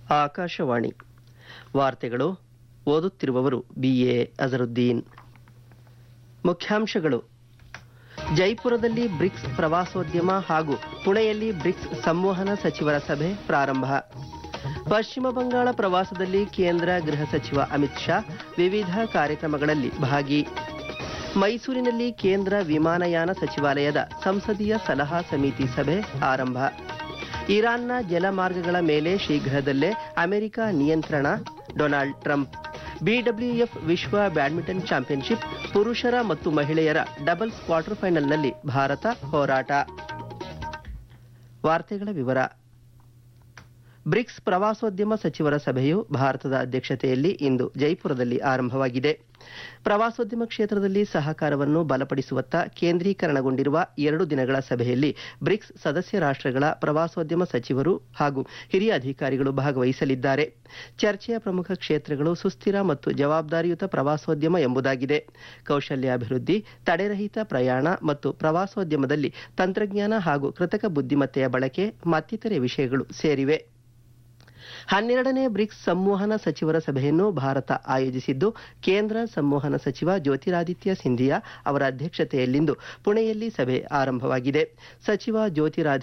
ಆಕಾಶವಾಣಿ ವಾರ್ತೆಗಳು ಓದುತ್ತಿರುವವರು ಬಿಎ ಅಜರುದ್ದೀನ್ ಮುಖ್ಯಾಂಶಗಳು ಜೈಪುರದಲ್ಲಿ ಬ್ರಿಕ್ಸ್ ಪ್ರವಾಸೋದ್ಯಮ ಹಾಗೂ ಪುಣೆಯಲ್ಲಿ ಬ್ರಿಕ್ಸ್ ಸಂವಹನ ಸಚಿವರ ಸಭೆ ಪ್ರಾರಂಭ ಪಶ್ಚಿಮ ಬಂಗಾಳ ಪ್ರವಾಸದಲ್ಲಿ ಕೇಂದ್ರ ಗೃಹ ಸಚಿವ ಅಮಿತ್ ಶಾ ವಿವಿಧ ಕಾರ್ಯಕ್ರಮಗಳಲ್ಲಿ ಭಾಗಿ ಮೈಸೂರಿನಲ್ಲಿ ಕೇಂದ್ರ ವಿಮಾನಯಾನ ಸಚಿವಾಲಯದ ಸಂಸದೀಯ ಸಲಹಾ ಸಮಿತಿ ಸಭೆ ಆರಂಭ ಇರಾನ್ನ ಜಲಮಾರ್ಗಗಳ ಮೇಲೆ ಶೀಘ್ರದಲ್ಲೇ ಅಮೆರಿಕ ನಿಯಂತ್ರಣ ಡೊನಾಲ್ಡ್ ಟ್ರಂಪ್ ಬಿಡಬ್ಲ್ಯೂಎಫ್ ವಿಶ್ವ ಬ್ಯಾಡ್ಮಿಂಟನ್ ಚಾಂಪಿಯನ್ಶಿಪ್ ಪುರುಷರ ಮತ್ತು ಮಹಿಳೆಯರ ಡಬಲ್ಸ್ ಕ್ವಾರ್ಟರ್ ಫೈನಲ್ನಲ್ಲಿ ಭಾರತ ಹೋರಾಟ ವಾರ್ತೆಗಳ ವಿವರ ಬ್ರಿಕ್ಸ್ ಪ್ರವಾಸೋದ್ಯಮ ಸಚಿವರ ಸಭೆಯು ಭಾರತದ ಅಧ್ಯಕ್ಷತೆಯಲ್ಲಿ ಇಂದು ಜೈಪುರದಲ್ಲಿ ಆರಂಭವಾಗಿದೆ ಪ್ರವಾಸೋದ್ಯಮ ಕ್ಷೇತ್ರದಲ್ಲಿ ಸಹಕಾರವನ್ನು ಬಲಪಡಿಸುವತ್ತ ಕೇಂದ್ರೀಕರಣಗೊಂಡಿರುವ ಎರಡು ದಿನಗಳ ಸಭೆಯಲ್ಲಿ ಬ್ರಿಕ್ಸ್ ಸದಸ್ಯ ರಾಷ್ಟ್ರಗಳ ಪ್ರವಾಸೋದ್ಯಮ ಸಚಿವರು ಹಾಗೂ ಹಿರಿಯ ಅಧಿಕಾರಿಗಳು ಭಾಗವಹಿಸಲಿದ್ದಾರೆ ಚರ್ಚೆಯ ಪ್ರಮುಖ ಕ್ಷೇತ್ರಗಳು ಸುಸ್ಥಿರ ಮತ್ತು ಜವಾಬ್ದಾರಿಯುತ ಪ್ರವಾಸೋದ್ಯಮ ಎಂಬುದಾಗಿದೆ ಕೌಶಲ್ಯಾಭಿವೃದ್ಧಿ ತಡೆರಹಿತ ಪ್ರಯಾಣ ಮತ್ತು ಪ್ರವಾಸೋದ್ಯಮದಲ್ಲಿ ತಂತ್ರಜ್ಞಾನ ಹಾಗೂ ಕೃತಕ ಬುದ್ಧಿಮತ್ತೆಯ ಬಳಕೆ ಮತ್ತಿತರೆ ವಿಷಯಗಳು ಸೇರಿವೆ ಹನ್ನೆರಡನೇ ಬ್ರಿಕ್ಸ್ ಸಂವಹನ ಸಚಿವರ ಸಭೆಯನ್ನು ಭಾರತ ಆಯೋಜಿಸಿದ್ದು ಕೇಂದ್ರ ಸಂವಹನ ಸಚಿವ ಜ್ಯೋತಿರಾದಿತ್ಯ ಸಿಂಧಿಯಾ ಅವರ ಅಧ್ಯಕ್ಷತೆಯಲ್ಲಿಂದು ಪುಣೆಯಲ್ಲಿ ಸಭೆ ಆರಂಭವಾಗಿದೆ ಸಚಿವ ಜ್ಯೋತಿರಾದಿತ್ಯ